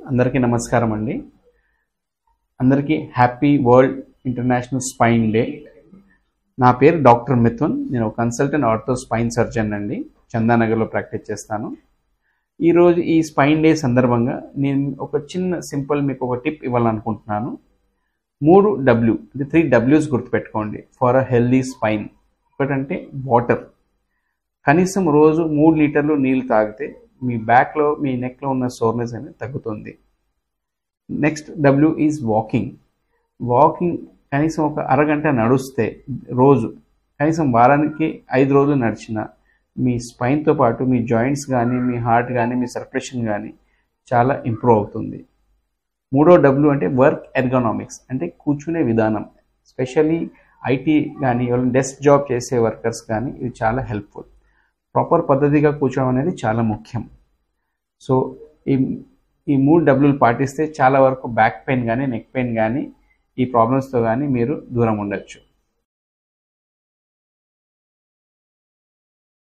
అందరికీ నమస్కారం అండి అందరికీ happy world international spine day నా పేరు డాక్టర్ మిథున్ నేను ఒక కన్సల్టెంట్ ఆర్థో స్పైన్ సర్జన్ అండి చందానగర్లో ప్రాక్టీస్ చేస్తాను ఈరోజు ఈ స్పైన్ డే సందర్భంగా నేను ఒక చిన్న సింపుల్ మీకు ఒక టిప్ ఇవ్వాలనుకుంటున్నాను మూడు డబ్ల్యూ అంటే త్రీ డబ్ల్యూస్ గుర్తుపెట్టుకోండి ఫర్ అ హెల్దీ స్పైన్ ఒకటంటే వాటర్ కనీసం రోజు మూడు లీటర్లు నీళ్ళు తాగితే మీ బ్యాక్లో మీ నెక్లో ఉన్న సోర్నెస్ అనేది తగ్గుతుంది next W is walking walking కనీసం ఒక అరగంట నడుస్తే రోజు కనీసం వారానికి ఐదు రోజులు నడిచిన మీ స్పైన్తో పాటు మీ జాయింట్స్ కానీ మీ హార్ట్ కానీ మీ సర్క్యులేషన్ కానీ చాలా ఇంప్రూవ్ అవుతుంది మూడో డబ్ల్యూ అంటే వర్క్ ఎర్గనామిక్స్ అంటే కూర్చునే విధానం స్పెషల్లీ ఐటీ కానీ ఎవరైనా డెస్క్ జాబ్ చేసే వర్కర్స్ కానీ ఇది చాలా హెల్ప్ఫుల్ ప్రాపర్ పద్ధతిగా కూర్చోవడం అనేది చాలా ముఖ్యం సో ఈ ఈ మూడు డబ్ల్యూలు పాటిస్తే చాలా వరకు బ్యాక్ పెయిన్ కానీ నెక్ పెయిన్ కానీ ఈ ప్రాబ్లమ్స్తో కానీ మీరు దూరం ఉండొచ్చు